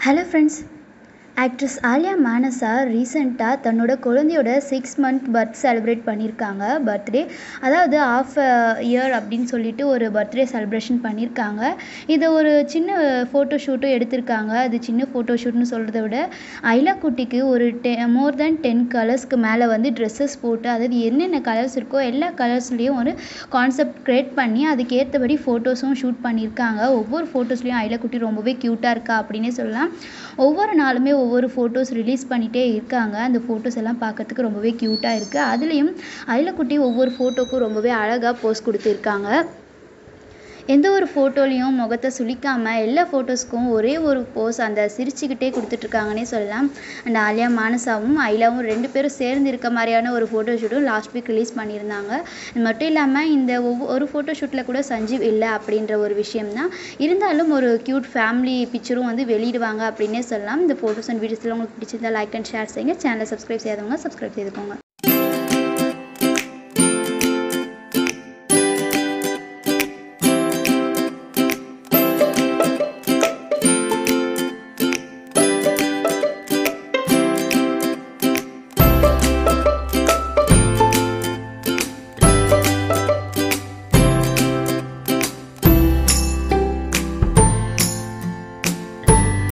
hello friends actress Alya Manasa ரீசெண்டாக தன்னோட குழந்தையோட சிக்ஸ் மந்த் பர்த் செலிப்ரேட் பண்ணியிருக்காங்க பர்த்டே அதாவது ஆஃப் இயர் அப்படின்னு சொல்லிட்டு ஒரு பர்த்டே செலிப்ரேஷன் பண்ணியிருக்காங்க இதை ஒரு சின்ன ஃபோட்டோ ஷூட்டும் எடுத்திருக்காங்க அது சின்ன ஃபோட்டோ ஷூட்னு சொல்கிறத விட ஐலா குட்டிக்கு ஒரு டெ மோர் தென் டென் கலர்ஸ்க்கு மேலே வந்து ட்ரெஸ்ஸஸ் போட்டு அதாவது என்னென்ன கலர்ஸ் இருக்கோ எல்லா கலர்ஸ்லேயும் ஒரு கான்செப்ட் க்ரியேட் பண்ணி அதுக்கு ஏற்றபடி ஃபோட்டோஸும் ஷூட் பண்ணியிருக்காங்க ஒவ்வொரு ஃபோட்டோஸ்லேயும் ஐலா குட்டி ரொம்பவே க்யூட்டாக இருக்கா அப்படின்னே சொல்லலாம் ஒவ்வொரு நாளுமே ஒவ்வொரு ஃபோட்டோஸ் ரிலீஸ் பண்ணிகிட்டே இருக்காங்க அந்த ஃபோட்டோஸ் எல்லாம் பார்க்கறதுக்கு ரொம்பவே க்யூட்டாக இருக்குது அதுலேயும் ஐலக்குட்டி ஒவ்வொரு ஃபோட்டோக்கும் ரொம்பவே அழகாக போஸ் கொடுத்துருக்காங்க எந்த ஒரு ஃபோட்டோலையும் முகத்தை சுளிக்காமல் எல்லா ஃபோட்டோஸ்க்கும் ஒரே ஒரு போஸ் அந்த சிரிச்சுக்கிட்டே கொடுத்துட்ருக்காங்கன்னே சொல்லலாம் அண்ட் ஆலியா மானசாவும் ஐலாவும் ரெண்டு பேரும் சேர்ந்து இருக்க மாதிரியான ஒரு ஃபோட்டோ ஷூட்டும் லாஸ்ட் வீக் ரிலீஸ் பண்ணியிருந்தாங்க இது மட்டும் இல்லாமல் இந்த ஒவ்வொரு ஃபோட்டோ ஷூட்டில் கூட சஞ்சீவ் இல்லை அப்படின்ற ஒரு விஷயம் தான் இருந்தாலும் ஒரு க்யூட் ஃபேமிலி பிக்சரும் வந்து வெளியிடுவாங்க அப்படின்னே சொல்லலாம் இந்த ஃபோட்டோஸ் அண்ட் வீடியோஸ்லாம் உங்களுக்கு பிடிச்சிருந்தா லைக் அண்ட் ஷேர் செய்யுங்க சேனலை சப்ஸ்கிரைப் செய்யாதவங்க சப்ஸ்கிரைப் செய்துக்கோங்க